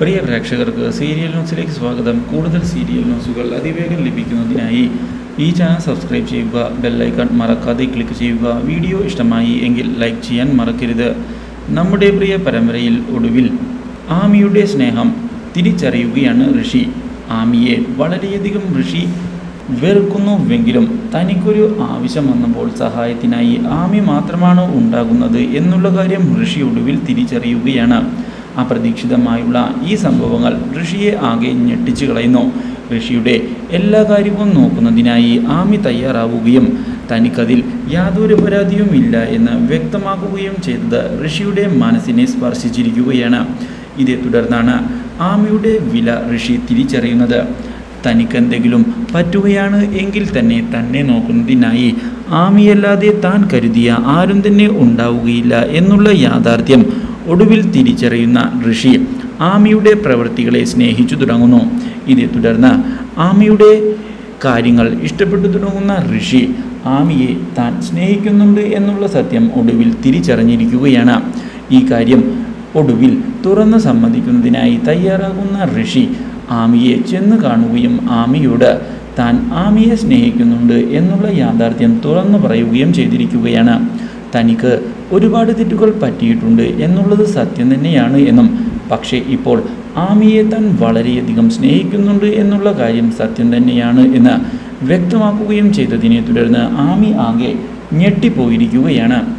പ്രിയ പ്രേക്ഷകർക്ക് സീരിയൽ ന്യൂസിലേക്ക് സ്വാഗതം കൂടുതൽ സീരിയൽ ന്യൂസുകൾ അതിവേഗം ലഭിക്കുന്നതിനായി ഈ ചാനൽ സബ്സ്ക്രൈബ് ചെയ്യുക ബെല്ലൈക്കൺ മറക്കാതെ ക്ലിക്ക് ചെയ്യുക വീഡിയോ ഇഷ്ടമായി എങ്കിൽ ലൈക്ക് ചെയ്യാൻ മറക്കരുത് നമ്മുടെ പ്രിയ പരമ്പരയിൽ ഒടുവിൽ ആമിയുടെ സ്നേഹം തിരിച്ചറിയുകയാണ് ഋഷി ആമിയെ വളരെയധികം ഋഷി വെറുക്കുന്നുവെങ്കിലും തനിക്കൊരു ആവശ്യം വന്നപ്പോൾ സഹായത്തിനായി ആമി മാത്രമാണ് ഉണ്ടാകുന്നത് എന്നുള്ള കാര്യം ഋഷി ഒടുവിൽ തിരിച്ചറിയുകയാണ് അപ്രതീക്ഷിതമായുള്ള ഈ സംഭവങ്ങൾ ഋഷിയെ ആകെ ഞെട്ടിച്ചു കളയുന്നു ഋഷിയുടെ എല്ലാ കാര്യവും നോക്കുന്നതിനായി ആമി തയ്യാറാവുകയും തനിക്കതിൽ യാതൊരു പരാതിയുമില്ല എന്ന് വ്യക്തമാക്കുകയും ചെയ്തത് ഋഷിയുടെ മനസ്സിനെ സ്പർശിച്ചിരിക്കുകയാണ് ഇതേ തുടർന്നാണ് ആമിയുടെ വില ഋഷി തിരിച്ചറിയുന്നത് തനിക്കെന്തെങ്കിലും പറ്റുകയാണ് എങ്കിൽ തന്നെ തന്നെ നോക്കുന്നതിനായി ആമിയല്ലാതെ താൻ കരുതിയ ആരും തന്നെ ഉണ്ടാവുകയില്ല എന്നുള്ള യാഥാർത്ഥ്യം ഒടുവിൽ തിരിച്ചറിയുന്ന ഋഷി ആമിയുടെ പ്രവൃത്തികളെ സ്നേഹിച്ചു തുടങ്ങുന്നു ഇതേ തുടർന്ന് ആമിയുടെ കാര്യങ്ങൾ ഇഷ്ടപ്പെട്ടു തുടങ്ങുന്ന ഋഷി ആമിയെ താൻ സ്നേഹിക്കുന്നുണ്ട് എന്നുള്ള സത്യം ഒടുവിൽ തിരിച്ചറിഞ്ഞിരിക്കുകയാണ് ഈ കാര്യം ഒടുവിൽ തുറന്ന് സമ്മതിക്കുന്നതിനായി തയ്യാറാകുന്ന ഋഷി ആമിയെ ചെന്ന് കാണുകയും ആമിയോട് താൻ ആമിയെ സ്നേഹിക്കുന്നുണ്ട് എന്നുള്ള യാഥാർത്ഥ്യം തുറന്നു പറയുകയും ചെയ്തിരിക്കുകയാണ് തനിക്ക് ഒരുപാട് തെറ്റുകൾ പറ്റിയിട്ടുണ്ട് എന്നുള്ളത് സത്യം തന്നെയാണ് എന്നും പക്ഷേ ഇപ്പോൾ ആമിയെ താൻ വളരെയധികം സ്നേഹിക്കുന്നുണ്ട് എന്നുള്ള കാര്യം സത്യം തന്നെയാണ് എന്ന് വ്യക്തമാക്കുകയും ചെയ്തതിനെ തുടർന്ന് ആമി ആകെ ഞെട്ടിപ്പോയിരിക്കുകയാണ്